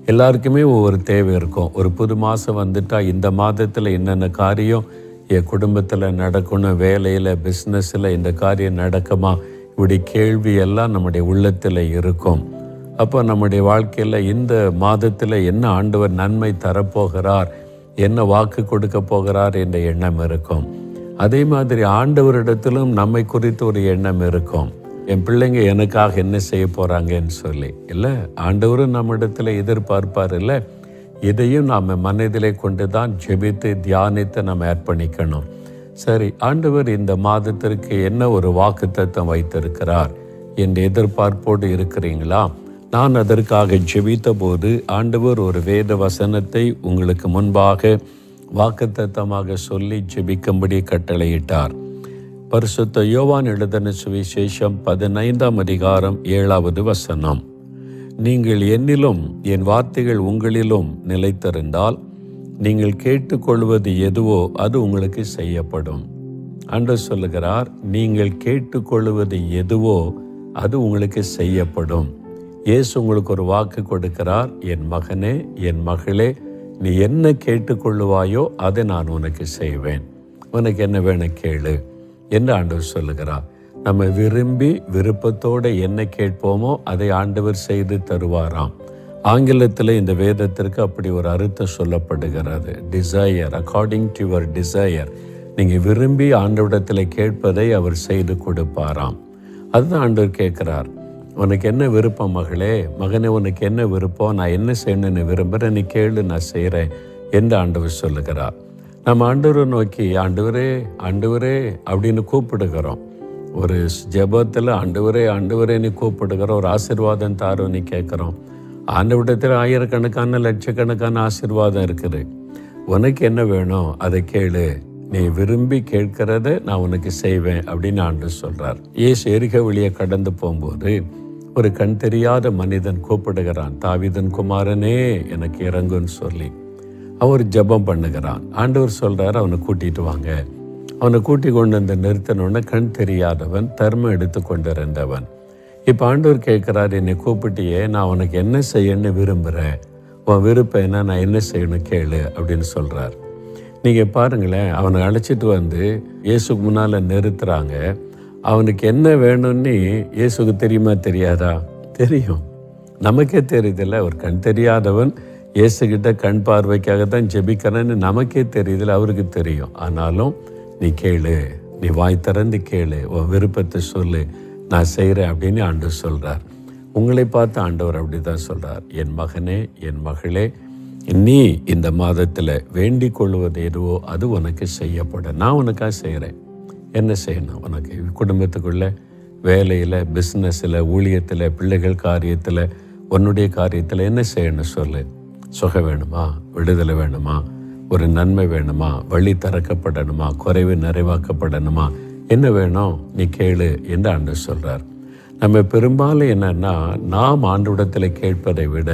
எல்லாருக்குமே ஒவ்வொரு தேவை இருக்கும் ஒரு புது மாதம் வந்துட்டா இந்த மாதத்தில் என்னென்ன காரியம் என் குடும்பத்தில் நடக்கணும் வேலையில் பிஸ்னஸில் இந்த காரியம் நடக்குமா இப்படி கேள்வி எல்லாம் நம்முடைய உள்ளத்தில் இருக்கும் அப்போ நம்முடைய வாழ்க்கையில் இந்த மாதத்தில் என்ன ஆண்டவர் நன்மை தரப்போகிறார் என்ன வாக்கு கொடுக்க போகிறார் என்ற எண்ணம் இருக்கும் அதே மாதிரி ஆண்டவரிடத்திலும் நம்மை குறித்து ஒரு எண்ணம் இருக்கும் என் பிள்ளைங்க எனக்காக என்ன செய்ய போகிறாங்கன்னு சொல்லி இல்லை ஆண்டவரும் நம்மிடத்தில் எதிர்பார்ப்பார் இல்லை இதையும் நாம் மனதிலே கொண்டு தான் ஜெபித்து தியானித்து நம்ம அர்ப்பணிக்கணும் சரி ஆண்டவர் இந்த மாதத்திற்கு என்ன ஒரு வாக்குத்தத்தம் வைத்திருக்கிறார் என்ற எதிர்பார்ப்போடு இருக்கிறீங்களா நான் அதற்காக ஜெபித்த போது ஆண்டவர் ஒரு வேத வசனத்தை உங்களுக்கு முன்பாக வாக்குத்தத்தமாக சொல்லி ஜெபிக்கும்படி கட்டளையிட்டார் பரிசுத்த யோவான் எழுதின சுவிசேஷம் பதினைந்தாம் அதிகாரம் ஏழாவது வசனம் நீங்கள் என்னிலும் என் வார்த்தைகள் உங்களிலும் நிலைத்திருந்தால் நீங்கள் கேட்டுக்கொள்வது எதுவோ அது உங்களுக்கு செய்யப்படும் அன்று சொல்லுகிறார் நீங்கள் கேட்டுக்கொள்வது எதுவோ அது உங்களுக்கு செய்யப்படும் இயேசு உங்களுக்கு ஒரு வாக்கு கொடுக்கிறார் என் மகனே என் மகளே நீ என்ன கேட்டுக்கொள்ளுவாயோ அதை நான் உனக்கு செய்வேன் உனக்கு என்ன வேணும் கேளு என்று ஆண்டவர் சொல்லுகிறார் நம்ம விரும்பி விருப்பத்தோடு என்ன கேட்போமோ அதை ஆண்டவர் செய்து தருவாராம் ஆங்கிலத்தில் இந்த வேதத்திற்கு அப்படி ஒரு அர்த்தம் சொல்லப்படுகிறது desire according to your desire நீங்கள் விரும்பி ஆண்டவிடத்தில் கேட்பதை அவர் செய்து கொடுப்பாராம் அதுதான் ஆண்டவர் கேட்குறார் உனக்கு என்ன விருப்பம் மகளே மகனே உனக்கு என்ன விருப்பம் நான் என்ன செய்யணும்னு விரும்புகிறேன் நீ கேளு நான் செய்கிறேன் என்று ஆண்டவர் சொல்லுகிறார் நம்ம ஆண்டவரை நோக்கி ஆண்டவரே ஆண்டவரே அப்படின்னு கூப்பிடுகிறோம் ஒரு ஜெபத்தில் ஆண்டவரே ஆண்டவரேன்னு கூப்பிடுகிறோம் ஒரு ஆசீர்வாதம் தாரோன்னு கேட்குறோம் ஆண்டவிடத்தில் ஆயிரக்கணக்கான லட்சக்கணக்கான ஆசீர்வாதம் இருக்குது உனக்கு என்ன வேணும் அதை கேளு நீ விரும்பி கேட்கிறத நான் உனக்கு செய்வேன் அப்படின்னு ஆண்டு சொல்றார் ஏசு எரிக வழியை கடந்து போகும்போது ஒரு கண் தெரியாத மனிதன் கூப்பிடுகிறான் தாவிதன் குமாரனே எனக்கு இறங்குன்னு சொல்லி அவர் ஜெபம் பண்ணுகிறான் ஆண்டவர் சொல்றாரு அவனை கூட்டிட்டு வாங்க அவனை கூட்டி கொண்டு வந்து நிறுத்தினோடனே கண் தெரியாதவன் தர்மம் எடுத்து கொண்டிருந்தவன் இப்போ ஆண்டவர் கேட்குறாரு என்னை கூப்பிட்டியே நான் உனக்கு என்ன செய்யணும்னு விரும்புகிறேன் உன் விருப்பம் என்ன நான் என்ன செய்யணும் கேளு அப்படின்னு சொல்கிறார் நீங்கள் பாருங்களேன் அவனை அழைச்சிட்டு வந்து இயேசுக்கு முன்னால் நிறுத்துறாங்க அவனுக்கு என்ன வேணும்னு இயேசுக்கு தெரியுமா தெரியாதா தெரியும் நமக்கே தெரியுதில்ல ஒரு கண் தெரியாதவன் இயேசுகிட்ட கண் பார்வைக்காக தான் ஜெபிக்கிறேன்னு நமக்கே தெரியுதில்ல அவருக்கு தெரியும் ஆனாலும் நீ கேளு நீ வாய் திறந்து கேளு உன் விருப்பத்தை சொல்லு நான் செய்கிறேன் அப்படின்னு ஆண்டு சொல்கிறார் உங்களை பார்த்து ஆண்டவர் அப்படி தான் சொல்கிறார் என் மகனே என் மகளே நீ இந்த மாதத்தில் வேண்டிக் கொள்வது எதுவோ அது உனக்கு செய்யப்படும் நான் உனக்காக செய்கிறேன் என்ன செய்யணும் உனக்கு குடும்பத்துக்குள்ள வேலையில் பிஸ்னஸில் ஊழியத்தில் பிள்ளைகள் காரியத்தில் உன்னுடைய காரியத்தில் என்ன செய்யணும் சொல்லு சுகம் வேணுமா விடுதலை வேணுமா ஒரு நன்மை வேணுமா வழி திறக்கப்படணுமா குறைவு நிறைவாக்கப்படணுமா என்ன வேணும் நீ கேளு என்று ஆண்டு சொல்கிறார் நம்ம பெரும்பாலும் என்னன்னா நாம் ஆண்டவிடத்தில் கேட்பதை விட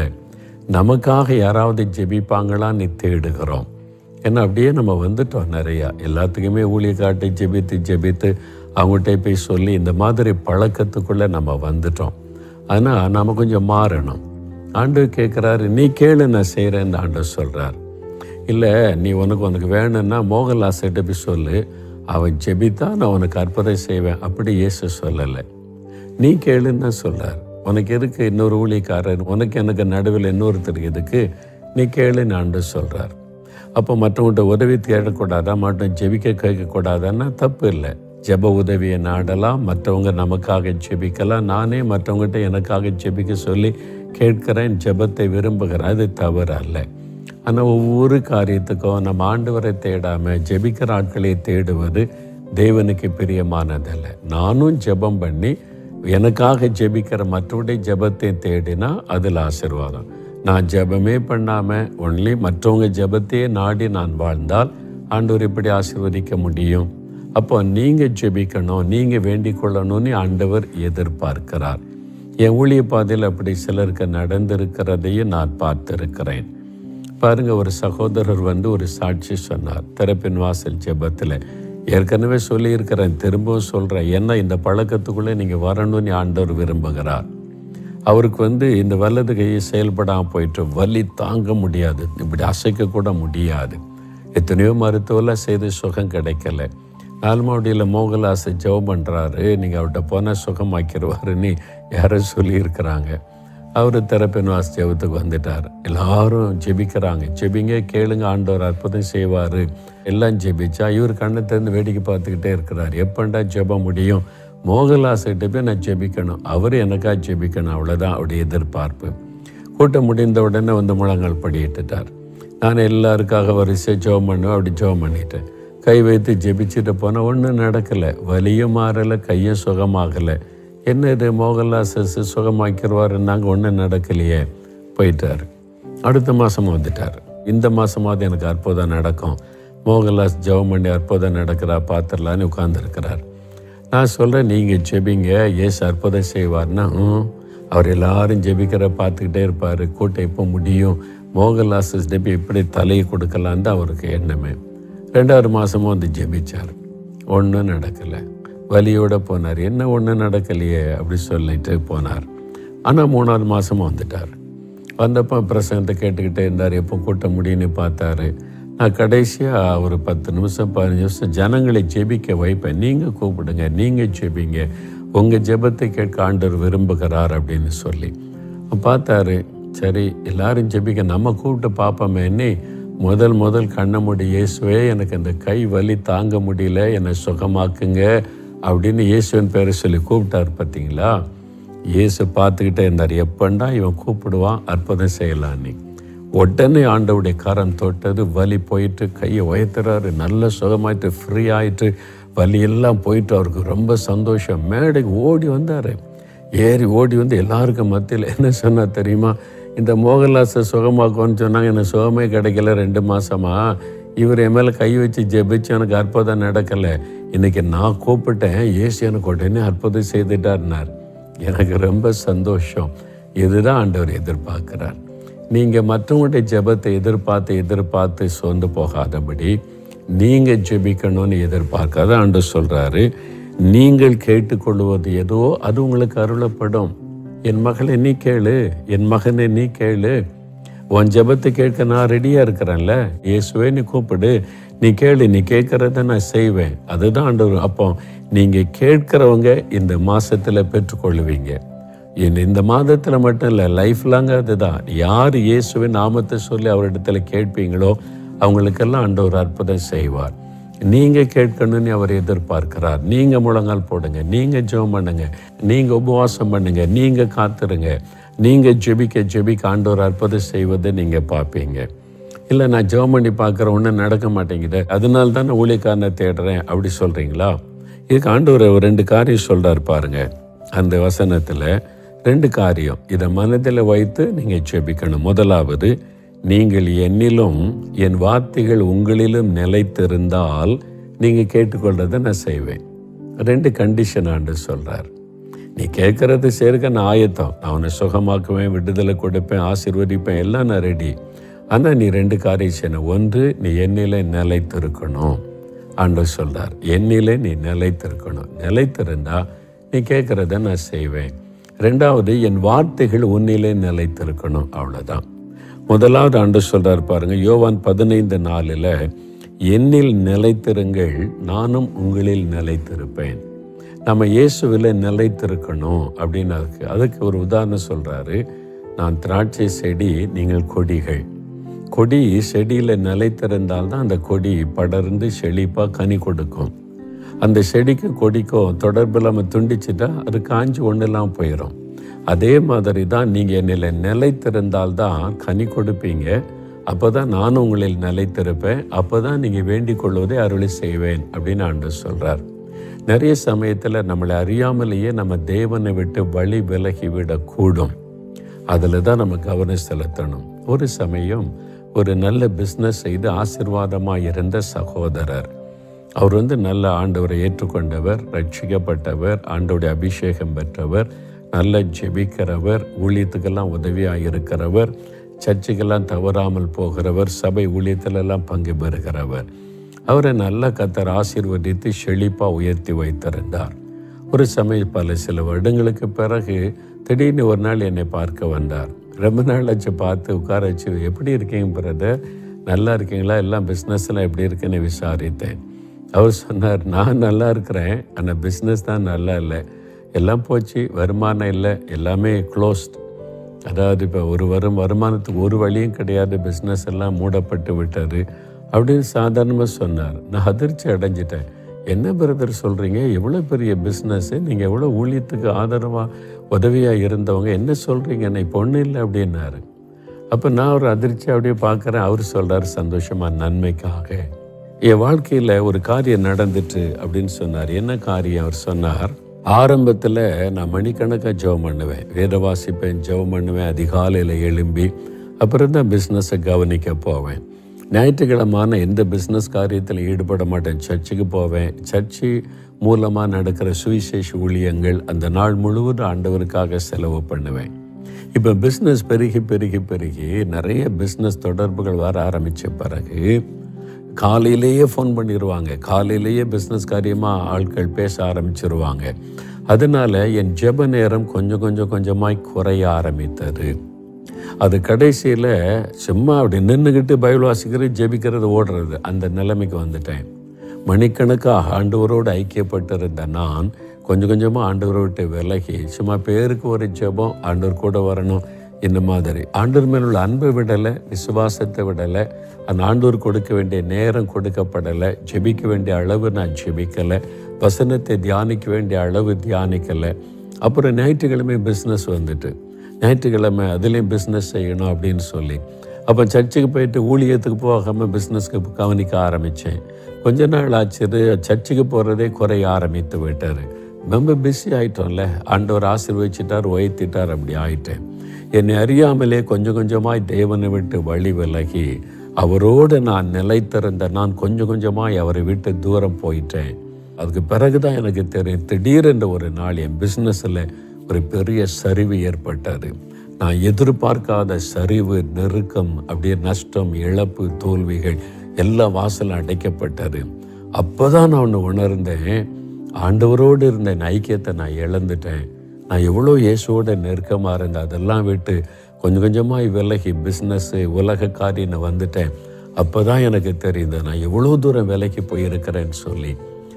நமக்காக யாராவது ஜெபிப்பாங்களான்னு தேடுகிறோம் ஏன்னா அப்படியே நம்ம வந்துட்டோம் நிறையா எல்லாத்துக்குமே ஊழியக்காட்டை ஜெபித்து ஜெபித்து அவங்ககிட்ட போய் சொல்லி இந்த மாதிரி பழக்கத்துக்குள்ளே நம்ம வந்துட்டோம் ஆனால் நம்ம கொஞ்சம் மாறணும் ஆண்டு கேட்குறாரு நீ கேளு நான் செய்கிறேன்னு ஆண்டு சொல்கிறார் இல்லை நீ உனக்கு உனக்கு வேணும்னா மோகன்லாஸ்கிட்ட போய் சொல்லு அவன் ஜெபித்தா நான் உனக்கு அற்புதம் செய்வேன் அப்படி இயேசு சொல்லலை நீ கேளுன்னு தான் சொல்கிறார் உனக்கு எதுக்கு இன்னொரு ஊழியக்காரர் உனக்கு எனக்கு நடுவில் இன்னொருத்தருக்கு எதுக்கு நீ கேளுன்னு ஆண்டு சொல்கிறார் அப்போ மற்றவங்கள்ட்ட உதவி தேடக்கூடாதா மட்டும் ஜெபிக்க கேட்கக்கூடாதான்னா தப்பு இல்லை ஜெப உதவியை நாடலாம் மற்றவங்க நமக்காக ஜெபிக்கலாம் நானே மற்றவங்ககிட்ட எனக்காக ஜெபிக்க சொல்லி கேட்கிறேன் ஜெபத்தை விரும்புகிறேன் அது தவறு அல்ல ஆனால் ஒவ்வொரு காரியத்துக்கும் நம்ம ஆண்டவரை தேடாமல் ஜெபிக்கிற ஆட்களை தேடுவது தேவனுக்கு பிரியமானதல்ல நானும் ஜெபம் பண்ணி எனக்காக ஜெபிக்கிற மற்றவருடைய ஜெபத்தை தேடினா அதில் ஆசீர்வாதம் நான் ஜெபமே பண்ணாமல் ஒன்லி மற்றவங்க ஜெபத்தையே நாடி நான் வாழ்ந்தால் ஆண்டவர் இப்படி ஆசீர்வதிக்க முடியும் அப்போ நீங்கள் ஜெபிக்கணும் நீங்கள் வேண்டிக் கொள்ளணும்னு ஆண்டவர் எதிர்பார்க்கிறார் என் ஊழிய பாதையில் அப்படி சிலருக்கு நடந்திருக்கிறதையும் நான் பார்த்திருக்கிறேன் பாருங்க ஒரு சகோதரர் வந்து ஒரு சாட்சி சொன்னார் திறப்பின் வாசல் ஜெபத்தில் ஏற்கனவே சொல்லியிருக்கிறேன் திரும்பவும் சொல்கிறேன் ஏன்னா இந்த பழக்கத்துக்குள்ளே நீங்கள் வரணும்னு ஆண்டவர் விரும்புகிறார் அவருக்கு வந்து இந்த வலது கையை செயல்படாமல் போயிட்டு வலி தாங்க முடியாது இப்படி அசைக்க கூட முடியாது எத்தனையோ மருத்துவெல்லாம் செய்து சுகம் கிடைக்கல நால்மாவடியில் மோகலாசை ஜெபம் பண்ணுறாரு நீங்கள் அவர்கிட்ட போனால் சுகமாக்கிடுவாருன்னு யாரோ சொல்லியிருக்கிறாங்க அவர் தெரப்பின் வாசி ஜெபத்துக்கு வந்துட்டார் எல்லாரும் ஜெபிக்கிறாங்க ஜெபிங்க கேளுங்க ஆண்டவர் அற்புதம் செய்வார் எல்லாம் ஜெபிச்சா இவர் கண்ணை திறந்து வேடிக்கை பார்த்துக்கிட்டே இருக்கிறார் எப்பண்டா ஜெபம் முடியும் மோகலாசிட்ட போய் நான் ஜெபிக்கணும் அவர் எனக்கா ஜெபிக்கணும் அவ்வளோதான் அவருடைய எதிர்பார்ப்பு கூட்டம் முடிந்த உடனே வந்து முழங்கால் படியிட்டுட்டார் நான் எல்லாருக்காக வரிசை ஜெபம் பண்ணுவேன் அப்படி ஜெபம் பண்ணிட்டேன் கை வைத்து ஜெபிச்சுட்டு போனால் ஒன்றும் நடக்கலை வலியும் மாறலை கையும் சுகமாகலை என்ன இது மோகன்லாஸ் சுகமாக்கிடுவாருன்னாங்க ஒன்றும் நடக்கலையே போயிட்டார் அடுத்த மாதம் வந்துட்டார் இந்த மாதமாவது எனக்கு அற்புதம் நடக்கும் மோகன்லாஸ் ஜெபம் பண்ணி அற்புதம் நடக்கிறா பார்த்துடலான்னு உட்கார்ந்துருக்கிறார் நான் சொல்கிறேன் நீங்கள் ஜெபிங்க ஏசு அற்புதம் செய்வார்னா "ம்." அவர் எல்லாரும் ஜெபிக்கிற பார்த்துக்கிட்டே இருப்பார் கூட்டம் எப்போ முடியும் மோகன்லாஸ் ஜெபி எப்படி தலையை கொடுக்கலான்னு தான் அவருக்கு எண்ணமே ரெண்டாவது மாதமும் வந்து ஜெபிச்சார் ஒன்றும் நடக்கலை வலியோட போனார் என்ன ஒன்றும் நடக்கலையே அப்படி சொல்லிட்டு போனார் ஆனால் மூணாவது மாதமும் வந்துட்டார் வந்தப்போ பிரசங்கத்தை கேட்டுக்கிட்டே இருந்தார் எப்போ கூட்டம் முடியும்னு பார்த்தாரு நான் கடைசியாக ஒரு பத்து நிமிஷம் பதினஞ்சு நிமிஷம் ஜனங்களை ஜெபிக்க வைப்பேன் நீங்கள் கூப்பிடுங்க நீங்கள் ஜெபிங்க உங்கள் ஜெபத்தை கேட்க ஆண்டவர் விரும்புகிறார் அப்படின்னு சொல்லி பார்த்தாரு சரி எல்லாரும் ஜெபிக்க நம்ம கூப்பிட்டு பார்ப்போமேன்னு முதல் முதல் கண்ணை மூடி இயேசுவே எனக்கு இந்த கை வலி தாங்க முடியல என்னை சுகமாக்குங்க அப்படின்னு இயேசுவின் பேரை சொல்லி கூப்பிட்டார் பார்த்தீங்களா இயேசு பார்த்துக்கிட்டே இருந்தார் எப்பண்டா இவன் கூப்பிடுவான் அற்புதம் செய்யலான்னு உடனே ஆண்டவுடைய கரம் தொட்டது வலி போயிட்டு கையை உயர்த்துறாரு நல்ல சுகமாயிட்டு ஃப்ரீ ஆயிட்டு வலி எல்லாம் போயிட்டு அவருக்கு ரொம்ப சந்தோஷம் மேடைக்கு ஓடி வந்தார் ஏறி ஓடி வந்து எல்லாருக்கும் மத்தியில் என்ன சொன்னா தெரியுமா இந்த மோகன்லாஸை சுகமாக்கும்னு சொன்னாங்க எனக்கு சுகமே கிடைக்கல ரெண்டு மாசமா இவர் என் மேலே கை வச்சு ஜெபிச்சு எனக்கு அற்புதம் நடக்கலை இன்னைக்கு நான் கூப்பிட்டேன் ஏசு எனக்கு உடனே அற்புதம் செய்துட்டார்னார் எனக்கு ரொம்ப சந்தோஷம் இதுதான் ஆண்டவர் எதிர்பார்க்கிறார் நீங்கள் மற்றவங்களுடைய ஜெபத்தை எதிர்பார்த்து எதிர்பார்த்து சோர்ந்து போகாதபடி நீங்கள் ஜெபிக்கணும்னு எதிர்பார்க்காத ஆண்டு சொல்கிறாரு நீங்கள் கேட்டுக்கொள்வது ஏதோ அது உங்களுக்கு அருளப்படும் என் மகளை நீ கேளு என் மகனை நீ கேளு உன் ஜெபத்தை கேட்க நான் ரெடியாக இருக்கிறேன்ல இயேசுவே நீ கூப்பிடு நீ கேளு நீ கேட்கறத நான் செய்வேன் அதுதான் ஆண்டவர் அப்போ நீங்கள் கேட்கிறவங்க இந்த மாசத்தில் பெற்றுக்கொள்ளுவீங்க இந்த- இந்த மாதத்தில் மட்டும் இல்லை லைஃப் லாங் அதுதான் யார் இயேசுவின் நாமத்தை சொல்லி அவரிடத்துல கேட்பீங்களோ அவங்களுக்கெல்லாம் ஆண்டவர் அற்புதம் செய்வார் நீங்கள் கேட்கணும்னு அவர் எதிர்பார்க்கிறார் நீங்கள் முழங்கால் போடுங்க நீங்கள் ஜெபம் பண்ணுங்க நீங்கள் உபவாசம் பண்ணுங்க நீங்கள் காத்துருங்க நீங்கள் ஜெபிக்க ஜெபிக்க ஆண்டவர் அற்புதம் செய்வதை நீங்கள் பார்ப்பீங்க இல்லை நான் ஜெபம் பண்ணி பார்க்குற ஒன்றும் நடக்க மாட்டேங்குது அதனால தான் நான் ஊழியக்காரனை தேடுறேன் அப்படி சொல்கிறீங்களா இதுக்கு ஆண்டவர் ஒரு ரெண்டு காரியம் சொல்கிறார் பாருங்க அந்த வசனத்தில் ரெண்டு காரியம் இதை மனதில் வைத்து நீங்கள் ஜெபிக்கணும் முதலாவது நீங்கள் என்னிலும் என் வார்த்தைகள் உங்களிலும் நிலைத்திருந்தால் நீங்கள் கேட்டுக்கொள்றதை நான் செய்வேன் ரெண்டு கண்டிஷன் ஆண்டு சொல்கிறார் நீ கேட்கறது சேர்க்க நான் ஆயத்தம் நான் உன்னை சுகமாக்குவேன் விடுதலை கொடுப்பேன் ஆசீர்வதிப்பேன் எல்லாம் நான் ரெடி ஆனால் நீ ரெண்டு காரியம் செய்யணும் ஒன்று நீ என்னில நிலைத்திருக்கணும் ஆண்டவர் சொல்றார் என்னிலே நீ நிலைத்திருக்கணும் நிலைத்திருந்தா நீ கேட்குறத நான் செய்வேன் ரெண்டாவது என் வார்த்தைகள் உன்னிலே நிலைத்திருக்கணும் அவ்வளோதான் முதலாவது ஆண்டு சொல்றார் பாருங்க யோவான் பதினைந்து நாளில் என்னில் நிலைத்திருங்கள் நானும் உங்களில் நிலைத்திருப்பேன் நம்ம இயேசுவில் நிலைத்திருக்கணும் அப்படின்னு அதுக்கு அதுக்கு ஒரு உதாரணம் சொல்றாரு நான் திராட்சை செடி நீங்கள் கொடிகள் கொடி செடியில் நிலைத்திருந்தால் தான் அந்த கொடி படர்ந்து செழிப்பாக கனி கொடுக்கும் அந்த செடிக்கு கொடிக்கும் தொடர்பு இல்லாமல் துண்டிச்சிட்டா அது காஞ்சி ஒன்றெல்லாம் போயிடும் அதே மாதிரி தான் நீங்கள் என்னில் நிலைத்திருந்தால் தான் கனி கொடுப்பீங்க அப்போ தான் நானும் உங்களில் நிலைத்திருப்பேன் அப்போ தான் நீங்கள் வேண்டிக் கொள்வதை அருளி செய்வேன் அப்படின்னு ஆண்டு சொல்கிறார் நிறைய சமயத்தில் நம்மளை அறியாமலேயே நம்ம தேவனை விட்டு வழி விலகி விடக்கூடும் அதில் தான் நம்ம கவனம் செலுத்தணும் ஒரு சமயம் ஒரு நல்ல பிஸ்னஸ் செய்து ஆசீர்வாதமாக இருந்த சகோதரர் அவர் வந்து நல்ல ஆண்டவரை ஏற்றுக்கொண்டவர் ரட்சிக்கப்பட்டவர் ஆண்டவருடைய அபிஷேகம் பெற்றவர் நல்ல ஜெபிக்கிறவர் ஊழியத்துக்கெல்லாம் உதவியாக இருக்கிறவர் சர்ச்சுக்கெல்லாம் தவறாமல் போகிறவர் சபை ஊழியத்திலெல்லாம் பங்கு பெறுகிறவர் அவரை நல்ல கத்தர் ஆசீர்வதித்து செழிப்பாக உயர்த்தி வைத்திருந்தார் ஒரு சமயம் பல சில வருடங்களுக்கு பிறகு திடீர்னு ஒரு நாள் என்னை பார்க்க வந்தார் ரொம்ப நாள் ஆச்சு பார்த்து உட்கார வச்சு எப்படி இருக்கீங்க பிரதர் நல்லா இருக்கீங்களா எல்லாம் பிஸ்னஸ்லாம் எப்படி இருக்குன்னு விசாரித்தேன் அவர் சொன்னார் நான் நல்லா இருக்கிறேன் ஆனால் பிஸ்னஸ் தான் நல்லா இல்லை எல்லாம் போச்சு வருமானம் இல்லை எல்லாமே க்ளோஸ்ட் அதாவது இப்போ ஒரு வரும் வருமானத்துக்கு ஒரு வழியும் கிடையாது பிஸ்னஸ் எல்லாம் மூடப்பட்டு விட்டது அப்படின்னு சாதாரணமாக சொன்னார் நான் அதிர்ச்சி அடைஞ்சிட்டேன் என்ன பிரதர் சொல்கிறீங்க எவ்வளோ பெரிய பிஸ்னஸ்ஸு நீங்கள் எவ்வளோ ஊழியத்துக்கு ஆதரவாக உதவியாக இருந்தவங்க என்ன சொல்கிறீங்க என்னை பொண்ணு இல்லை அப்படின்னாரு அப்போ நான் ஒரு அதிர்ச்சி அப்படியே பார்க்குறேன் அவர் சொல்கிறார் சந்தோஷமாக நன்மைக்காக என் வாழ்க்கையில் ஒரு காரியம் நடந்துட்டு அப்படின்னு சொன்னார் என்ன காரியம் அவர் சொன்னார் ஆரம்பத்தில் நான் மணிக்கணக்காக ஜெபம் பண்ணுவேன் வேத வாசிப்பேன் ஜெபம் பண்ணுவேன் அதிகாலையில் எழும்பி அப்புறம் தான் பிஸ்னஸை கவனிக்க போவேன் ஞாயிற்றுக்கிழமான எந்த பிஸ்னஸ் காரியத்தில் ஈடுபட மாட்டேன் சர்ச்சுக்கு போவேன் சர்ச்சு மூலமாக நடக்கிற சுவிசேஷ ஊழியங்கள் அந்த நாள் முழுவதும் ஆண்டவருக்காக செலவு பண்ணுவேன் இப்போ பிஸ்னஸ் பெருகி பெருகி பெருகி நிறைய பிஸ்னஸ் தொடர்புகள் வர ஆரம்பித்த பிறகு காலையிலேயே ஃபோன் பண்ணிடுவாங்க காலையிலேயே பிஸ்னஸ் காரியமாக ஆட்கள் பேச ஆரம்பிச்சிருவாங்க அதனால என் ஜெப நேரம் கொஞ்சம் கொஞ்சம் கொஞ்சமாய் குறைய ஆரம்பித்தது அது கடைசியில் சும்மா அப்படி நின்றுக்கிட்டு பைபிள் வாசிக்கிறது ஜெபிக்கிறது ஓடுறது அந்த நிலைமைக்கு வந்துட்டேன் மணிக்கணக்காக ஆண்டவரோடு ஐக்கியப்பட்டிருந்த நான் கொஞ்சம் கொஞ்சமாக ஆண்டவரை விட்டு விலகி சும்மா பேருக்கு ஒரு ஜெபம் ஆண்டவர் கூட வரணும் இந்த மாதிரி ஆண்டவர் மேல் உள்ள அன்பை விடலை விசுவாசத்தை விடலை அந்த ஆண்டவர் கொடுக்க வேண்டிய நேரம் கொடுக்கப்படலை ஜெபிக்க வேண்டிய அளவு நான் ஜெபிக்கலை வசனத்தை தியானிக்க வேண்டிய அளவு தியானிக்கலை அப்புறம் ஞாயிற்றுக்கிழமை பிஸ்னஸ் வந்துட்டு ஞாயிற்றுக்கிழமை அதுலேயும் பிஸ்னஸ் செய்யணும் அப்படின்னு சொல்லி அப்போ சர்ச்சுக்கு போயிட்டு ஊழியத்துக்கு போகாமல் பிஸ்னஸ்க்கு கவனிக்க ஆரம்பித்தேன் கொஞ்ச நாள் ஆச்சு சர்ச்சுக்கு போகிறதே குறைய ஆரம்பித்து விட்டார் ரொம்ப பிஸி ஆயிட்டோம்ல ஆண்டவர் ஆசீர்வதிச்சிட்டார் உயர்த்திட்டார் அப்படி ஆயிட்டேன் என்னை அறியாமலே கொஞ்சம் கொஞ்சமாய் தேவனை விட்டு வழி விலகி அவரோடு நான் நிலைத்திருந்த நான் கொஞ்சம் கொஞ்சமாய் அவரை விட்டு தூரம் போயிட்டேன் அதுக்கு பிறகுதான் எனக்கு தெரியும் திடீரென்ற ஒரு நாள் என் பிஸ்னஸில் ஒரு பெரிய சரிவு ஏற்பட்டது நான் எதிர்பார்க்காத சரிவு நெருக்கம் அப்படியே நஷ்டம் இழப்பு தோல்விகள் எல்லா வாசலும் அடைக்கப்பட்டது அப்போதான் நான் ஒன்று உணர்ந்தேன் ஆண்டவரோடு இருந்த என் ஐக்கியத்தை நான் இழந்துட்டேன் நான் எவ்வளோ இயேசுவோட நெருக்கமாக இருந்தேன் அதெல்லாம் விட்டு கொஞ்சம் கொஞ்சமாக விலகி பிஸ்னஸ்ஸு உலக காரியம் வந்துட்டேன் அப்போ தான் எனக்கு தெரியுது நான் எவ்வளோ தூரம் விலைக்கு போயிருக்கிறேன்னு சொல்லி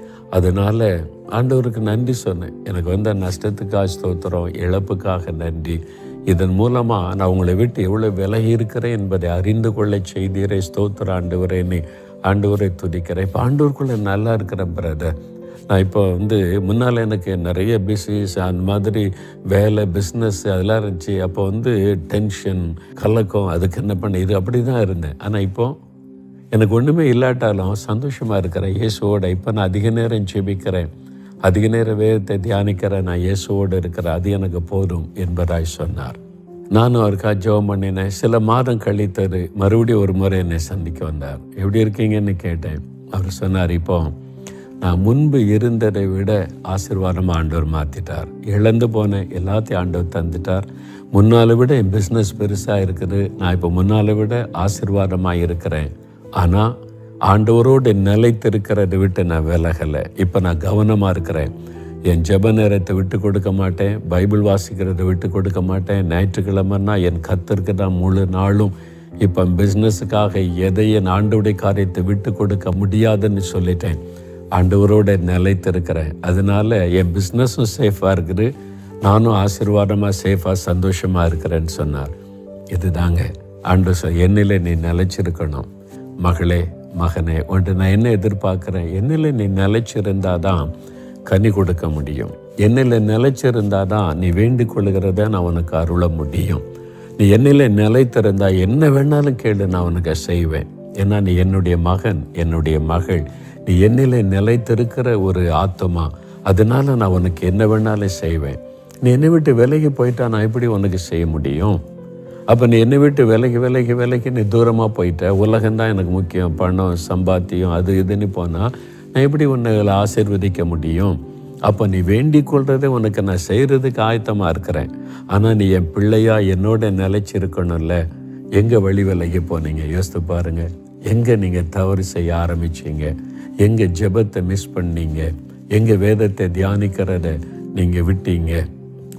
அதனால் ஆண்டவருக்கு நன்றி சொன்னேன் எனக்கு வந்த நஷ்டத்துக்காக ஸ்தோத்திரம் இழப்புக்காக நன்றி இதன் மூலமாக நான் உங்களை விட்டு எவ்வளோ விலகி இருக்கிறேன் என்பதை அறிந்து கொள்ள செய்தீரே ஸ்தோத்திர ஆண்டவரேன்னு ஆண்டவரை துதிக்கிறேன் இப்போ ஆண்டவருக்குள்ளே நல்லா இருக்கிறேன் பிரதர் நான் இப்போ வந்து முன்னால் எனக்கு நிறைய பிஸ்னஸ் அந்த மாதிரி வேலை பிஸ்னஸ் அதெல்லாம் இருந்துச்சு அப்போ வந்து டென்ஷன் கலக்கம் அதுக்கு என்ன பண்ண இது அப்படி தான் இருந்தேன் ஆனால் இப்போது எனக்கு ஒன்றுமே இல்லாட்டாலும் சந்தோஷமாக இருக்கிறேன் இயேசுவோட இப்போ நான் அதிக நேரம் ஜெபிக்கிறேன் அதிக நேரம் வேதத்தை தியானிக்கிறேன் நான் இயேசுவோடு இருக்கிறேன் அது எனக்கு போதும் என்பதாய் சொன்னார் நானும் அவருக்காக ஜெபம் பண்ணினேன் சில மாதம் கழித்தது மறுபடியும் ஒரு முறை என்னை சந்திக்க வந்தார் எப்படி இருக்கீங்கன்னு கேட்டேன் அவர் சொன்னார் இப்போ நான் முன்பு இருந்ததை விட ஆசீர்வாதமாக ஆண்டவர் மாற்றிட்டார் இழந்து போன எல்லாத்தையும் ஆண்டவர் தந்துட்டார் முன்னாலை விட என் பிஸ்னஸ் பெருசாக இருக்குது நான் இப்போ முன்னாலை விட ஆசீர்வாதமாக இருக்கிறேன் ஆனால் ஆண்டவரோடு நிலைத்திருக்கிறதை விட்டு நான் விலகலை இப்போ நான் கவனமாக இருக்கிறேன் என் ஜெப நேரத்தை விட்டு கொடுக்க மாட்டேன் பைபிள் வாசிக்கிறதை விட்டு கொடுக்க மாட்டேன் ஞாயிற்றுக்கிழமைன்னா என் கத்திற்கு நான் முழு நாளும் இப்போ பிஸ்னஸுக்காக எதை என் ஆண்டவுடைய காரியத்தை விட்டு கொடுக்க முடியாதுன்னு சொல்லிட்டேன் ஆண்டவரோட நிலைத்திருக்கிறேன் அதனால என் பிஸ்னஸும் சேஃபாக இருக்குது நானும் ஆசீர்வாதமாக சேஃபாக சந்தோஷமாக இருக்கிறேன்னு சொன்னார் இதுதாங்க ஆண்டு சொ என்னில் நீ நிலைச்சிருக்கணும் மகளே மகனே ஒன்று நான் என்ன எதிர்பார்க்குறேன் என்னில் நீ நிலைச்சிருந்தாதான் கனி கொடுக்க முடியும் என்னில் நிலைச்சிருந்தாதான் நீ வேண்டிக் கொள்கிறத நான் உனக்கு அருள முடியும் நீ என்னில் நிலைத்திருந்தா என்ன வேணாலும் கேளு நான் உனக்கு செய்வேன் ஏன்னா நீ என்னுடைய மகன் என்னுடைய மகள் நீ என்னில் நிலைத்திருக்கிற ஒரு ஆத்மா அதனால நான் உனக்கு என்ன வேணாலும் செய்வேன் நீ என்னை விட்டு விலகி போயிட்டா நான் எப்படி உனக்கு செய்ய முடியும் அப்போ நீ என்னை விட்டு விலகி விலகி விலகி நீ தூரமாக போயிட்ட உலகம்தான் எனக்கு முக்கியம் பணம் சம்பாத்தியம் அது இதுன்னு போனால் நான் எப்படி உன்னை ஆசீர்வதிக்க முடியும் அப்போ நீ வேண்டிக் கொள்றதை உனக்கு நான் செய்கிறதுக்கு ஆயத்தமாக இருக்கிறேன் ஆனால் நீ என் பிள்ளையா என்னோட நிலைச்சிருக்கணும்ல எங்கே வழி விலகி போனீங்க யோசித்து பாருங்க எங்கே நீங்கள் தவறு செய்ய ஆரம்பிச்சீங்க எங்கே ஜெபத்தை மிஸ் பண்ணீங்க எங்கே வேதத்தை தியானிக்கிறத நீங்கள் விட்டீங்க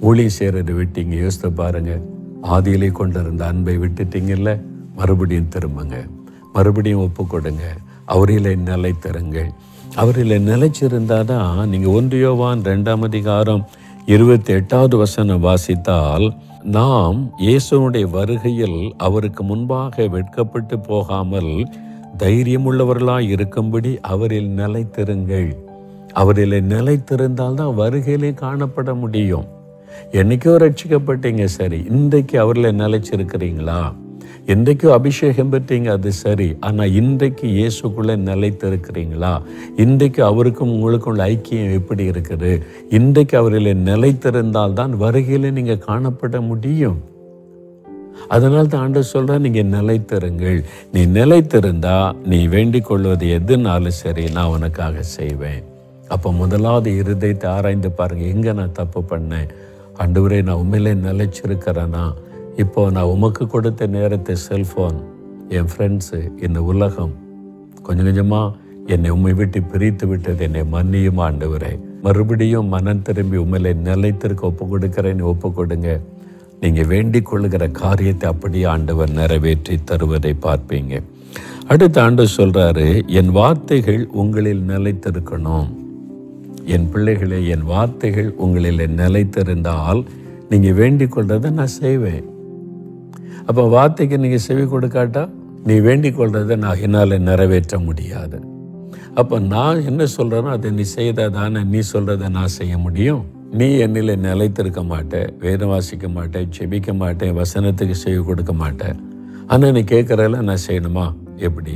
ஊழியம் செய்கிறத விட்டீங்க யோசித்து பாருங்க ஆதியிலே கொண்டு இருந்த அன்பை விட்டுட்டீங்கல்ல மறுபடியும் திரும்புங்க மறுபடியும் ஒப்பு கொடுங்க அவரில் நிலைத்திருங்கள் அவரில் நிலைச்சிருந்தால் தான் நீங்கள் ஒன்றியோவான் ரெண்டாம் அதிகாரம் இருபத்தி எட்டாவது வசனம் வாசித்தால் நாம் இயேசுனுடைய வருகையில் அவருக்கு முன்பாக வெட்கப்பட்டு போகாமல் தைரியமுள்ளவர்களாய் இருக்கும்படி அவரில் நிலைத்திருங்கள் அவரில் நிலைத்திருந்தால் தான் வருகையிலே காணப்பட முடியும் என்னைக்கோ ரட்சிக்கப்பட்டீங்க சரி இன்றைக்கு அவரில் நிலைச்சிருக்கிறீங்களா இன்றைக்கு அபிஷேகம் பெற்றீங்க அது சரி ஆனால் இன்றைக்கு இயேசுக்குள்ளே நிலைத்திருக்கிறீங்களா இன்றைக்கு அவருக்கும் உங்களுக்கும் உள்ள ஐக்கியம் எப்படி இருக்குது இன்றைக்கு அவரில் நிலைத்திருந்தால் தான் வருகையில் நீங்கள் காணப்பட முடியும் அதனால் தான் ஆண்டு சொல்ற நீங்க நிலைத்திருங்கள் நீ நிலைத்திருந்தா நீ வேண்டிக் கொள்வது எதுனாலும் சரி நான் உனக்காக செய்வேன் அப்போ முதலாவது இருதயத்தை ஆராய்ந்து பாருங்க எங்க நான் தப்பு பண்ணேன் ஆண்டவரே நான் உண்மையிலே நிலைச்சிருக்கிறேனா இப்போ நான் உமக்கு கொடுத்த நேரத்தை செல்போன் என் ஃப்ரெண்ட்ஸு இந்த உலகம் கொஞ்சம் கொஞ்சமாக என்னை உண்மை விட்டு பிரித்து விட்டது என்னை மன்னியும் ஆண்டவரே மறுபடியும் மனம் திரும்பி உண்மையிலே நிலைத்திருக்க ஒப்பு கொடுக்கிறேன்னு ஒப்பு கொடுங்க நீங்கள் வேண்டிக் கொள்ளுகிற காரியத்தை அப்படியே ஆண்டவர் நிறைவேற்றி தருவதை பார்ப்பீங்க அடுத்த ஆண்டு சொல்றாரு என் வார்த்தைகள் உங்களில் நிலைத்திருக்கணும் என் பிள்ளைகளே என் வார்த்தைகள் உங்களில் நிலைத்திருந்தால் நீங்கள் வேண்டிக் கொள்றதை நான் செய்வேன் அப்போ வார்த்தைக்கு நீங்கள் செவி கொடுக்காட்டா நீ வேண்டிக் கொள்றதை நான் என்னால் நிறைவேற்ற முடியாது அப்போ நான் என்ன சொல்கிறேனோ அதை நீ செய்தால் தானே நீ சொல்கிறத நான் செய்ய முடியும் நீ என்னில் நிலைத்திருக்க மாட்டேன் வேதம் வாசிக்க மாட்டேன் செபிக்க மாட்டேன் வசனத்துக்கு செவி கொடுக்க மாட்டேன் ஆனால் நீ கேட்குறல நான் செய்யணுமா எப்படி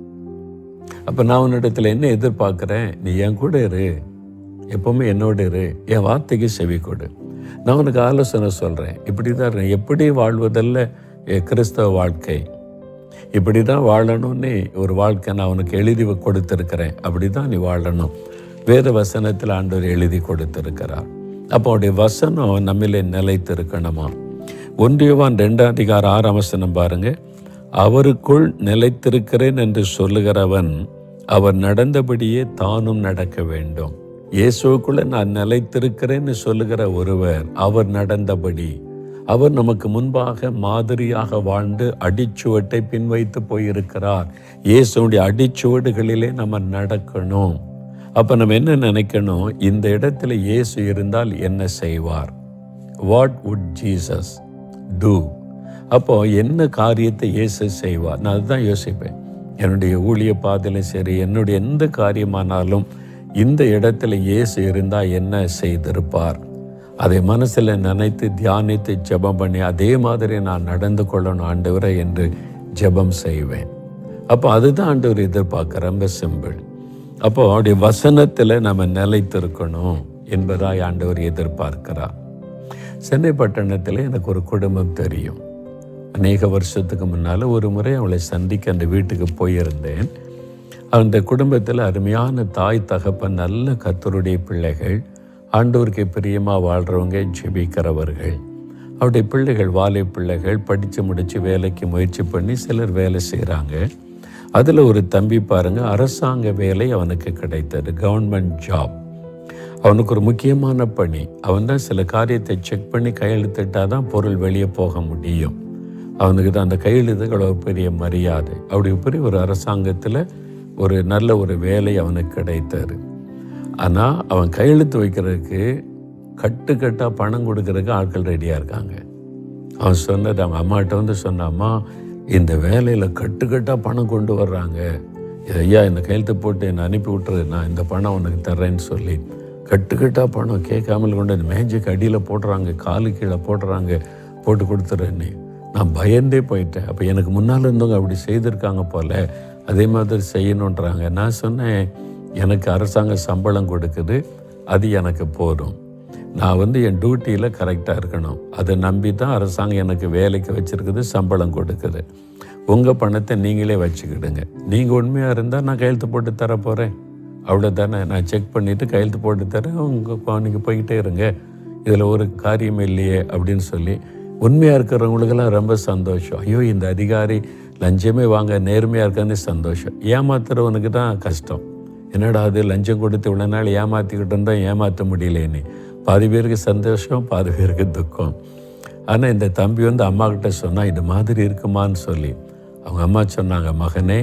அப்போ நான் உன்னிடத்தில் என்ன எதிர்பார்க்குறேன் நீ என் கூட இரு எப்பவுமே என்னோட இரு என் வார்த்தைக்கு செவி கொடு நான் உனக்கு ஆலோசனை சொல்கிறேன் இப்படி தான் எப்படி வாழ்வதல்ல என் கிறிஸ்தவ வாழ்க்கை இப்படி தான் வாழணும்னு ஒரு வாழ்க்கை நான் உனக்கு எழுதி கொடுத்துருக்கிறேன் அப்படி தான் நீ வாழணும் வேத வசனத்தில் ஆண்டவர் எழுதி கொடுத்திருக்கிறார் அப்போ அவருடைய வசனம் நம்மிலே நிலைத்திருக்கணுமா ஒன்றியவான் ரெண்டாம் அதிகார ஆறாம் வசனம் பாருங்க அவருக்குள் நிலைத்திருக்கிறேன் என்று சொல்லுகிறவன் அவர் நடந்தபடியே தானும் நடக்க வேண்டும் இயேசுக்குள்ள நான் நிலைத்திருக்கிறேன்னு சொல்லுகிற ஒருவர் அவர் நடந்தபடி அவர் நமக்கு முன்பாக மாதிரியாக வாழ்ந்து அடிச்சுவட்டை பின்வைத்து போயிருக்கிறார் இயேசுடைய அடிச்சுவடுகளிலே நம்ம நடக்கணும் அப்ப நம்ம என்ன நினைக்கணும் இந்த இடத்துல இயேசு இருந்தால் என்ன செய்வார் வாட் வுட் ஜீசஸ் டூ அப்போ என்ன காரியத்தை இயேசு செய்வார் நான் அதுதான் யோசிப்பேன் என்னுடைய ஊழிய பாதையிலும் சரி என்னுடைய எந்த காரியமானாலும் இந்த இடத்துல இயேசு இருந்தால் என்ன செய்திருப்பார் அதை மனசில் நினைத்து தியானித்து ஜெபம் பண்ணி அதே மாதிரி நான் நடந்து கொள்ளணும் ஆண்டவரை என்று ஜெபம் செய்வேன் அப்போ அதுதான் ஆண்டவர் எதிர்பார்க்க ரொம்ப சிம்பிள் அப்போ அவருடைய வசனத்தில் நம்ம நிலைத்திருக்கணும் என்பதாய் ஆண்டவர் எதிர்பார்க்கிறார் சென்னை பட்டணத்தில் எனக்கு ஒரு குடும்பம் தெரியும் அநேக வருஷத்துக்கு முன்னால் ஒரு முறை அவளை சந்திக்க அந்த வீட்டுக்கு போயிருந்தேன் அந்த குடும்பத்தில் அருமையான தாய் தகப்பன் நல்ல கத்தருடைய பிள்ளைகள் ஆண்டோருக்கு பிரியமாக வாழ்கிறவங்க ஜெபிக்கிறவர்கள் அவருடைய பிள்ளைகள் வாலை பிள்ளைகள் படித்து முடித்து வேலைக்கு முயற்சி பண்ணி சிலர் வேலை செய்கிறாங்க அதில் ஒரு தம்பி பாருங்க அரசாங்க வேலை அவனுக்கு கிடைத்தது கவர்மெண்ட் ஜாப் அவனுக்கு ஒரு முக்கியமான பணி அவன் தான் சில காரியத்தை செக் பண்ணி கையெழுத்திட்டால் தான் பொருள் வெளியே போக முடியும் அவனுக்கு தான் அந்த கையெழுத்துக்கு அவ்வளோ பெரிய மரியாதை அப்படி பெரிய ஒரு அரசாங்கத்தில் ஒரு நல்ல ஒரு வேலை அவனுக்கு கிடைத்தது ஆனால் அவன் கையெழுத்து வைக்கிறதுக்கு கட்டு கட்டாக பணம் கொடுக்கறதுக்கு ஆட்கள் ரெடியாக இருக்காங்க அவன் சொன்னது அவன் அம்மாட்ட வந்து சொன்ன அம்மா இந்த வேலையில் கட்டுக்கட்டாக பணம் கொண்டு வர்றாங்க இது ஐயா இந்த கையெழுத்து போட்டு என்னை அனுப்பி விட்டுரு நான் இந்த பணம் உனக்கு தர்றேன்னு சொல்லி கட்டுக்கட்டாக பணம் கேட்காமல் கொண்டு அந்த மேஜைக்கு அடியில் போடுறாங்க காலு கீழே போடுறாங்க போட்டு கொடுத்துறேன்னு நான் பயந்தே போயிட்டேன் அப்போ எனக்கு முன்னால் இருந்தவங்க அப்படி செய்திருக்காங்க போல அதே மாதிரி செய்யணுன்றாங்க நான் சொன்னேன் எனக்கு அரசாங்கம் சம்பளம் கொடுக்குது அது எனக்கு போதும் நான் வந்து என் டியூட்டியில் கரெக்டாக இருக்கணும் அதை நம்பி தான் அரசாங்கம் எனக்கு வேலைக்கு வச்சுருக்குது சம்பளம் கொடுக்குது உங்கள் பணத்தை நீங்களே வச்சுக்கிடுங்க நீங்கள் உண்மையாக இருந்தால் நான் கையெழுத்து போட்டு தர போகிறேன் அவ்வளோதானே நான் செக் பண்ணிவிட்டு கையெழுத்து போட்டு தரேன் உங்கள் நீங்கள் போய்கிட்டே இருங்க இதில் ஒரு காரியம் இல்லையே அப்படின்னு சொல்லி உண்மையாக இருக்கிறவங்களுக்கெல்லாம் ரொம்ப சந்தோஷம் ஐயோ இந்த அதிகாரி லஞ்சமே வாங்க நேர்மையாக இருக்கான்னு சந்தோஷம் ஏமாத்துறவனுக்கு தான் கஷ்டம் என்னடா அது லஞ்சம் கொடுத்து இவ்வளோ நாள் ஏமாற்றிக்கிட்டு இருந்தால் ஏமாற்ற முடியலேன்னு பாதி பேருக்கு சந்தோஷம் பாதி பேருக்கு துக்கம் ஆனால் இந்த தம்பி வந்து அம்மா கிட்ட சொன்னால் இது மாதிரி இருக்குமான்னு சொல்லி அவங்க அம்மா சொன்னாங்க மகனே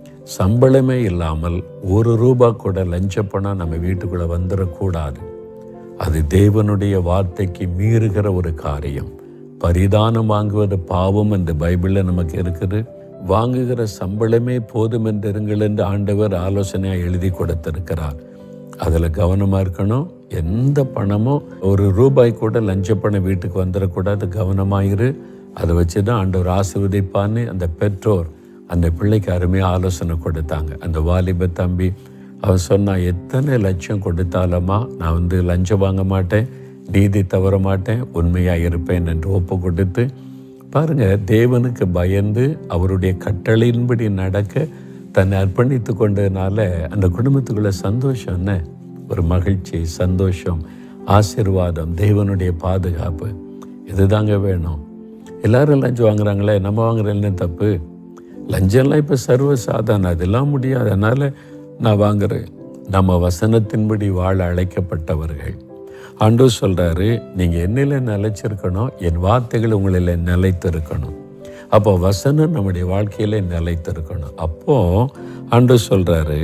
சம்பளமே இல்லாமல் ஒரு ரூபா கூட லஞ்ச பணம் நம்ம வீட்டுக்குள்ளே வந்துடக்கூடாது அது தேவனுடைய வார்த்தைக்கு மீறுகிற ஒரு காரியம் பரிதானம் வாங்குவது பாவம் என்று பைபிளில் நமக்கு இருக்குது வாங்குகிற சம்பளமே போதும் என்று இருங்கள் என்று ஆண்டவர் ஆலோசனையாக எழுதி கொடுத்திருக்கிறார் அதில் கவனமாக இருக்கணும் எந்த பணமும் ஒரு ரூபாய் கூட லஞ்ச பணம் வீட்டுக்கு வந்துடக்கூடாது கவனமாயிரு அதை வச்சு தான் ஆண்டவர் ஆசீர்வதிப்பான்னு அந்த பெற்றோர் அந்த பிள்ளைக்கு அருமையாக ஆலோசனை கொடுத்தாங்க அந்த வாலிப தம்பி அவன் சொன்னான் எத்தனை லட்சம் கொடுத்தாலுமா நான் வந்து லஞ்சம் வாங்க மாட்டேன் நீதி தவற மாட்டேன் உண்மையாக இருப்பேன் என்று ஒப்பு கொடுத்து பாருங்க தேவனுக்கு பயந்து அவருடைய கட்டளையின்படி நடக்க தன்னை அர்ப்பணித்து கொண்டதுனால அந்த குடும்பத்துக்குள்ள சந்தோஷம் என்ன ஒரு மகிழ்ச்சி சந்தோஷம் ஆசீர்வாதம் தேவனுடைய பாதுகாப்பு இதுதாங்க வேணும் எல்லாரும் லஞ்சம் வாங்குறாங்களே நம்ம வாங்குற என்ன தப்பு லஞ்சம்லாம் இப்போ சர்வ சாதாரணம் அதெல்லாம் முடியாது அதனால் நான் வாங்குறேன் நம்ம வசனத்தின்படி வாழ அழைக்கப்பட்டவர்கள் ஆண்டு சொல்கிறாரு நீங்கள் என்னில் நிலைச்சிருக்கணும் என் வார்த்தைகள் உங்களில் நிலைத்திருக்கணும் அப்போ வசனம் நம்முடைய வாழ்க்கையில் நிலைத்திருக்கணும் அப்போது ஆண்டு சொல்கிறாரு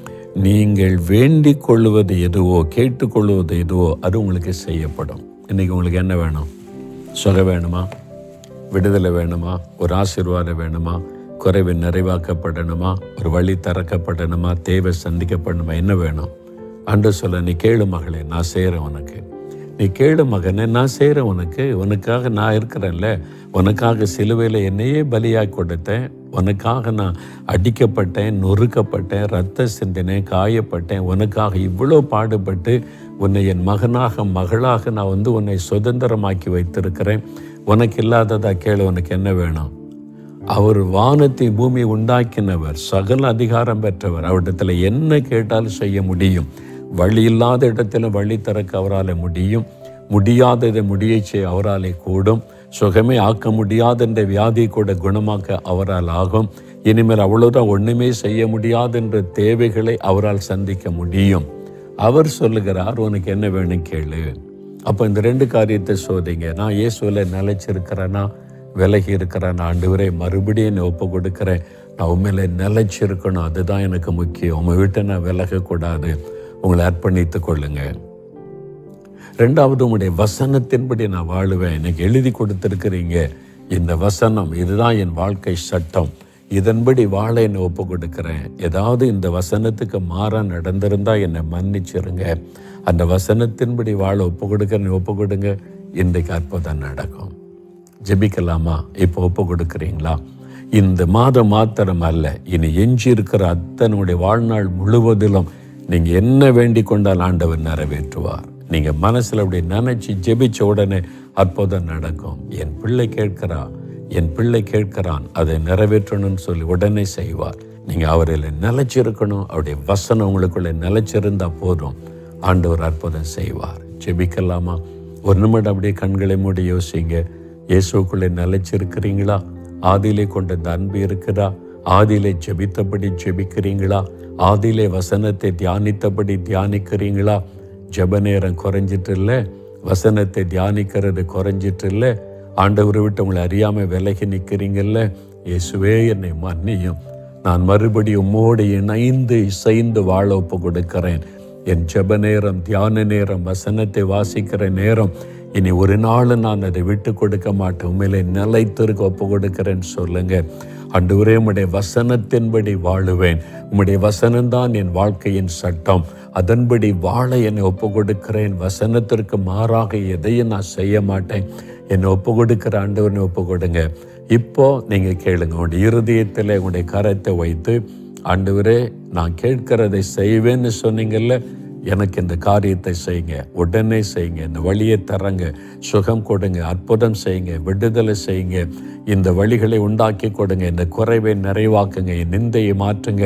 நீங்கள் வேண்டிக் கொள்வது எதுவோ கேட்டுக்கொள்வது எதுவோ அது உங்களுக்கு செய்யப்படும் இன்றைக்கி உங்களுக்கு என்ன வேணும் சுக வேணுமா விடுதலை வேணுமா ஒரு ஆசீர்வாதம் வேணுமா குறைவு நிறைவாக்கப்படணுமா ஒரு வழி திறக்கப்படணுமா தேவை சந்திக்கப்படணுமா என்ன வேணும் அன்று சொல்ல நீ கேளு மகளே நான் செய்கிறேன் உனக்கு நீ கேளு மகனே நான் செய்கிறேன் உனக்கு உனக்காக நான் இருக்கிறேன்ல உனக்காக சிலுவையில் என்னையே பலியாக கொடுத்தேன் உனக்காக நான் அடிக்கப்பட்டேன் நொறுக்கப்பட்டேன் ரத்த சிந்தினேன் காயப்பட்டேன் உனக்காக இவ்வளோ பாடுபட்டு உன்னை என் மகனாக மகளாக நான் வந்து உன்னை சுதந்திரமாக்கி வைத்திருக்கிறேன் உனக்கு இல்லாததா கேளு உனக்கு என்ன வேணும் அவர் வானத்தை பூமி உண்டாக்கினவர் சகல அதிகாரம் பெற்றவர் அவரிடத்துல என்ன கேட்டாலும் செய்ய முடியும் வழி இல்லாத இடத்துல வழி திறக்க அவரால் முடியும் முடியாததை முடிய செய்ய அவராலே கூடும் சுகமே ஆக்க முடியாத என்ற வியாதியை கூட குணமாக்க அவரால் ஆகும் இனிமேல் அவ்வளோதான் ஒன்றுமே செய்ய முடியாது என்ற தேவைகளை அவரால் சந்திக்க முடியும் அவர் சொல்லுகிறார் உனக்கு என்ன வேணும் கேளு அப்போ இந்த ரெண்டு காரியத்தை சோதிங்க நான் இயேசுவில் நிலைச்சிருக்கிறேன்னா விலகி இருக்கிறேன் நான் ஆண்டு வரை மறுபடியும் என்னை ஒப்பு கொடுக்குறேன் நான் உண்மையில நிலைச்சிருக்கணும் அதுதான் எனக்கு முக்கியம் உங்கள் வீட்டை நான் விலகக்கூடாது உங்களை அர்ப்பணித்து கொள்ளுங்க ரெண்டாவது உங்களுடைய வசனத்தின்படி நான் வாழுவேன் எனக்கு எழுதி கொடுத்துருக்கிறீங்க இந்த வசனம் இதுதான் என் வாழ்க்கை சட்டம் இதன்படி வாழ என்னை ஒப்பு கொடுக்குறேன் ஏதாவது இந்த வசனத்துக்கு மாறா நடந்திருந்தா என்னை மன்னிச்சிருங்க அந்த வசனத்தின்படி வாழ ஒப்பு கொடுக்க ஒப்பு கொடுங்க இன்றைக்கு அற்புதம் நடக்கும் ஜெபிக்கலாமா இப்போ ஒப்பு கொடுக்குறீங்களா இந்த மாதம் மாத்திரம் அல்ல இனி எஞ்சி இருக்கிற அத்தனுடைய வாழ்நாள் முழுவதிலும் நீங்க என்ன வேண்டிக் கொண்டால் ஆண்டவர் நிறைவேற்றுவார் நீங்க மனசுல அப்படி நினைச்சு ஜெபிச்ச உடனே அற்புதம் நடக்கும் என் பிள்ளை கேட்கிறா என் பிள்ளை கேட்கிறான் அதை நிறைவேற்றணும்னு சொல்லி உடனே செய்வார் நீங்க அவரில் நிலைச்சிருக்கணும் அவருடைய வசனம் உங்களுக்குள்ள நிலைச்சிருந்தா போதும் ஆண்டவர் அற்புதம் செய்வார் ஜெபிக்கலாமா ஒரு நிமிடம் அப்படியே கண்களை மூடி யோசிங்க இயேசுக்குள்ளே நிலைச்சிருக்கிறீங்களா ஆதியிலே கொண்ட இந்த அன்பு இருக்குதா ஆதியிலே ஜெபித்தபடி ஜெபிக்கிறீங்களா ஆதியிலே வசனத்தை தியானித்தபடி தியானிக்கிறீங்களா ஜெப நேரம் குறைஞ்சிட்டு இல்லை வசனத்தை தியானிக்கிறது குறைஞ்சிட்டு இல்லை ஆண்டவரை விட்டு உங்களை அறியாமல் விலகி நிற்கிறீங்கல்ல இயேசுவே என்னை மன்னியும் நான் மறுபடியும் உம்மோடு இணைந்து இசைந்து வாழ ஒப்பு கொடுக்கிறேன் என் ஜெப நேரம் தியான நேரம் வசனத்தை வாசிக்கிற நேரம் இனி ஒரு நாள் நான் அதை விட்டு கொடுக்க மாட்டேன் உண்மையிலே நிலைத்திருக்க ஒப்பு கொடுக்கிறேன்னு சொல்லுங்க அன்றுவரே உம்முடைய வசனத்தின்படி வாழுவேன் உம்முடைய வசனம்தான் என் வாழ்க்கையின் சட்டம் அதன்படி வாழ என்னை ஒப்பு கொடுக்கிறேன் வசனத்திற்கு மாறாக எதையும் நான் செய்ய மாட்டேன் என்னை ஒப்பு கொடுக்கிற ஆண்டவனை ஒப்பு கொடுங்க இப்போ நீங்க கேளுங்க உங்களுடைய இருதயத்தில் உங்களுடைய கரத்தை வைத்து ஆண்டவரே நான் கேட்கிறதை செய்வேன்னு சொன்னீங்கல்ல எனக்கு இந்த காரியத்தை செய்யுங்க உடனே செய்யுங்க இந்த வழியை தரங்க சுகம் கொடுங்க அற்புதம் செய்யுங்க விடுதலை செய்யுங்க இந்த வழிகளை உண்டாக்கி கொடுங்க இந்த குறைவை நிறைவாக்குங்க என் நிந்தையை மாற்றுங்க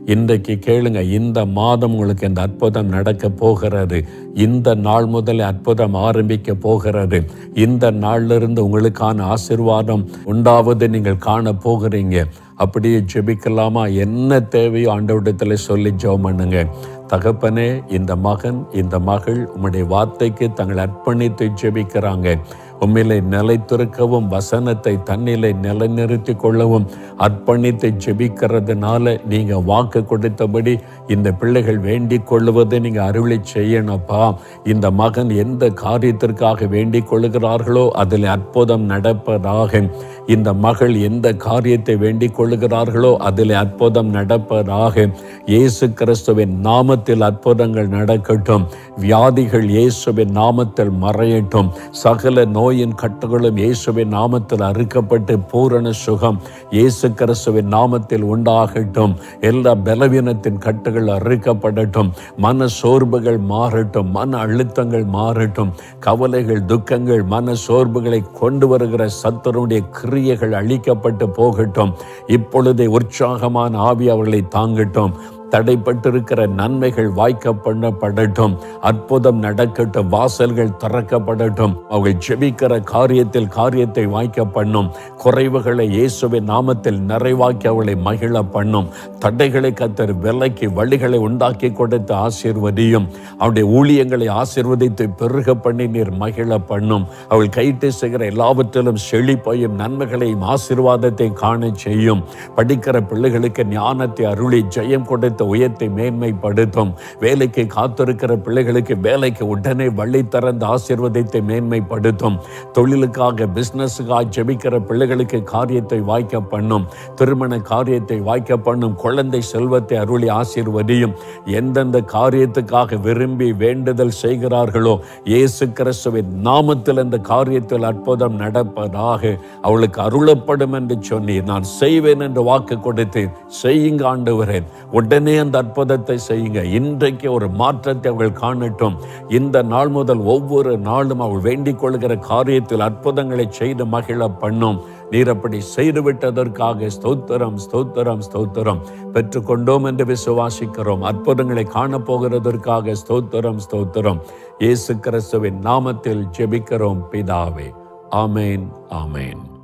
இன்றைக்கு கேளுங்க இந்த மாதம் உங்களுக்கு இந்த அற்புதம் நடக்க போகிறது இந்த நாள் முதல் அற்புதம் ஆரம்பிக்க போகிறது இந்த நாள்ல இருந்து உங்களுக்கான ஆசிர்வாதம் உண்டாவது நீங்கள் காண போகிறீங்க அப்படியே ஜெபிக்கலாமா என்ன தேவையோ ஆண்டவரிடத்தில் சொல்லி ஜெபம் பண்ணுங்க தகப்பனே இந்த மகன் இந்த மகள் உம்முடைய வார்த்தைக்கு தங்களை அர்ப்பணித்து ஜெபிக்கிறாங்க உண்மையிலே நிலைத்திருக்கவும் வசனத்தை தன்னிலை நிலைநிறுத்தி கொள்ளவும் அர்ப்பணித்து ஜெபிக்கிறதுனால நீங்க வாக்கு கொடுத்தபடி இந்த பிள்ளைகள் வேண்டிக் கொள்ளுவதை நீங்க அருளை செய்யணும்ப்பா இந்த மகன் எந்த காரியத்திற்காக வேண்டிக் கொள்ளுகிறார்களோ அதில் அற்புதம் நடப்பதாக இந்த மகள் எந்த காரியத்தை வேண்டிக் கொள்ளுகிறார்களோ அதில் அற்புதம் நடப்பதாக இயேசு கிறிஸ்துவின் நாமத்தில் அற்புதங்கள் நடக்கட்டும் வியாதிகள் இயேசுவின் நாமத்தில் மறையட்டும் சகல நோயின் கட்டுகளும் இயேசுவின் நாமத்தில் அறுக்கப்பட்டு பூரண சுகம் இயேசு கிறிஸ்துவின் நாமத்தில் உண்டாகட்டும் எல்லா பலவீனத்தின் கட்டுகள் அறுக்கப்படட்டும் மன சோர்வுகள் மாறட்டும் மன அழுத்தங்கள் மாறட்டும் கவலைகள் துக்கங்கள் மன சோர்வுகளை கொண்டு வருகிற சத்தருடைய கிரியைகள் அழிக்கப்பட்டு போகட்டும் இப்பொழுதே உற்சாகமான ஆவி அவர்களை தாங்கட்டும் தடைப்பட்டிருக்கிற நன்மைகள் வாய்க்க பண்ணப்படட்டும் அற்புதம் நடக்கட்டும் வாசல்கள் திறக்கப்படட்டும் அவர்கள் ஜெபிக்கிற காரியத்தில் காரியத்தை வாய்க்க பண்ணும் குறைவுகளை இயேசுவின் நாமத்தில் நிறைவாக்கி அவளை மகிழ பண்ணும் தடைகளை கத்தர் விலைக்கு வழிகளை உண்டாக்கி கொடுத்து ஆசீர்வதியும் அவருடைய ஊழியங்களை ஆசீர்வதித்து பெருக பண்ணி நீர் மகிழ பண்ணும் அவள் கைட்டு செய்கிற எல்லாவற்றிலும் செழிப்பையும் நன்மைகளையும் ஆசீர்வாதத்தை காண செய்யும் படிக்கிற பிள்ளைகளுக்கு ஞானத்தை அருளி ஜெயம் கொடுத்த உயர்த்தை மேன்மைப்படுத்தும் வேலைக்கு காத்திருக்கிற பிள்ளைகளுக்கு வேலைக்கு உடனே வழி திறந்த ஆசீர்வதித்தை மேன்மைப்படுத்தும் தொழிலுக்காக பிசினஸுக்காக ஜெபிக்கிற பிள்ளைகளுக்கு காரியத்தை வாய்க்க பண்ணும் திருமண காரியத்தை வாய்க்க பண்ணும் குழந்தை செல்வத்தை அருளி ஆசீர்வதியும் எந்தெந்த காரியத்துக்காக விரும்பி வேண்டுதல் செய்கிறார்களோ இயேசு கிறிஸ்துவின் நாமத்தில் அந்த காரியத்தில் அற்புதம் நடப்பதாக அவளுக்கு அருளப்படும் என்று சொன்னீர் நான் செய்வேன் என்று வாக்கு கொடுத்தேன் செய்யுங்க ஆண்டவரேன் உடனே அந்த அற்புதத்தை செய்யுங்க இன்றைக்கு ஒரு மாற்றத்தை அவர்கள் காணட்டும் இந்த நாள் முதல் ஒவ்வொரு நாளும் அவள் வேண்டிக் கொள்கிற காரியத்தில் அற்புதங்களை செய்து மகிழ பண்ணும் நீர் அப்படி செய்துவிட்டதற்காக ஸ்தோத்திரம் ஸ்தோத்திரம் ஸ்தோத்திரம் பெற்றுக்கொண்டோம் என்று விசுவாசிக்கிறோம் அற்புதங்களை காணப்போகிறதற்காக ஸ்தோத்திரம் ஸ்தோத்திரம் இயேசு கிறிஸ்துவின் நாமத்தில் ஜெபிக்கிறோம் பிதாவே ஆமேன் ஆமேன்